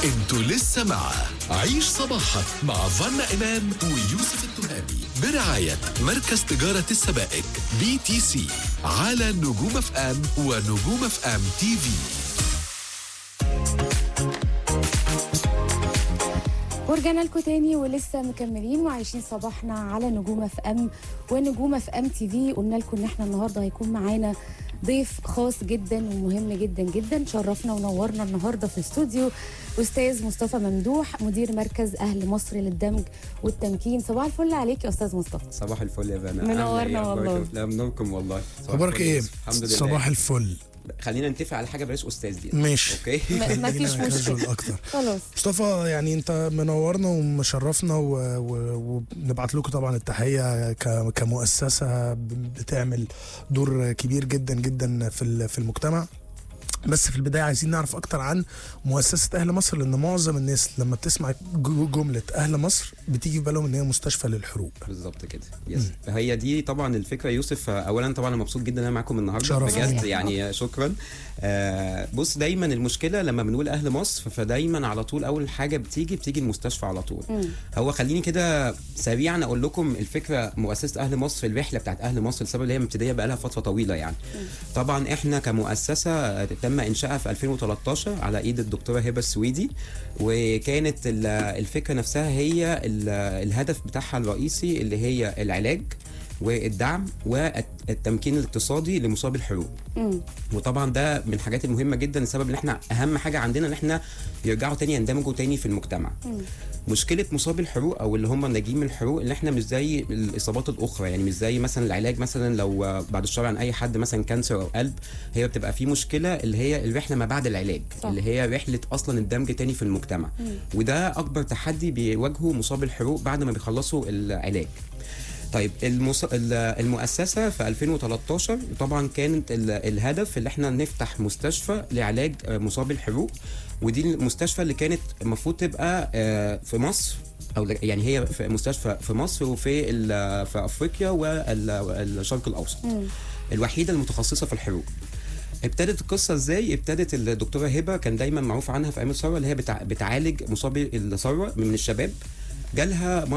انتوا لسه مع عيش صباحك مع فنا إمام ويوسف التهامي برعاية مركز تجارة السبائك بي تي سي على نجوم اف ام ونجوم اف ام تي في ورجعنا لكم تاني ولسه مكملين وعايشين صباحنا على نجوم اف ام ونجوم اف ام تي في قلنا لكم ان احنا النهارده هيكون معانا ضيف خاص جدا ومهم جدا جدا شرفنا ونورنا النهارده في الاستوديو استاذ مصطفى ممدوح مدير مركز اهل مصر للدمج والتمكين صباح الفل عليك يا استاذ مصطفى صباح الفل يا فانا منورنا عاملة إيه؟ أخبارك والله. إيه؟ لا منوركم والله صباح اخبارك الفل. ايه؟ الحمد لله صباح الفل خلينا نتفق على حاجه بلاش استاذ دي ماشي اوكي ما ما فيش خلينا مشكله casual اكتر خلاص مصطفى يعني انت منورنا ومشرفنا و- و- وبنبعت لكم طبعا التحيه ك- كمؤسسه ب- بتعمل دور كبير جدا جدا في ال- في المجتمع بس في البدايه عايزين نعرف اكتر عن مؤسسه اهل مصر لان معظم الناس لما بتسمع ج- جمله اهل مصر بتيجي في بالهم ان هي مستشفى للحروق بالظبط كده يس هي دي طبعا الفكره يوسف اولا طبعا انا مبسوط جدا ان انا معاكم النهارده شرف بجد ليا. يعني شكرا آه بص دايما المشكله لما بنقول اهل مصر فدايما على طول اول حاجه بتيجي بتيجي المستشفى على طول مم. هو خليني كده سريعا اقول لكم الفكره مؤسسه اهل مصر الرحله بتاعت اهل مصر السبب اللي هي مبتديه بقى لها فتره طويله يعني طبعا احنا كمؤسسه تم انشائها في 2013 على ايد الدكتوره هبه السويدي وكانت ال- الفكره نفسها هي ال- الهدف بتاعها الرئيسي اللي هي العلاج والدعم والتمكين الاقتصادي لمصاب الحروق مم. وطبعا ده من الحاجات المهمه جدا السبب ان احنا اهم حاجه عندنا ان احنا يرجعوا تاني يندمجوا تاني في المجتمع مشكله مصاب الحروق او اللي هم ناجين من الحروق اللي احنا مش زي الاصابات الاخرى يعني مش زي مثلا العلاج مثلا لو بعد الشر عن اي حد مثلا كانسر او قلب هي بتبقى في مشكله اللي هي الرحله ما بعد العلاج صح. اللي هي رحله اصلا الدمج تاني في المجتمع وده اكبر تحدي بيواجهه مصاب الحروق بعد ما بيخلصوا العلاج طيب المس... ال- المؤسسه في 2013 طبعا كانت ال- الهدف اللي احنا نفتح مستشفى لعلاج آه، مصاب الحروق ودي المستشفى اللي كانت المفروض تبقى آه، في مصر او ل- يعني هي في مستشفى في مصر وفي ال- في افريقيا والشرق الاوسط الوحيده المتخصصه في الحروق ابتدت القصه ازاي ابتدت الدكتوره هبه كان دايما معروف عنها في ايام الثوره اللي هي بتع... بتعالج مصابي الثوره من الشباب جالها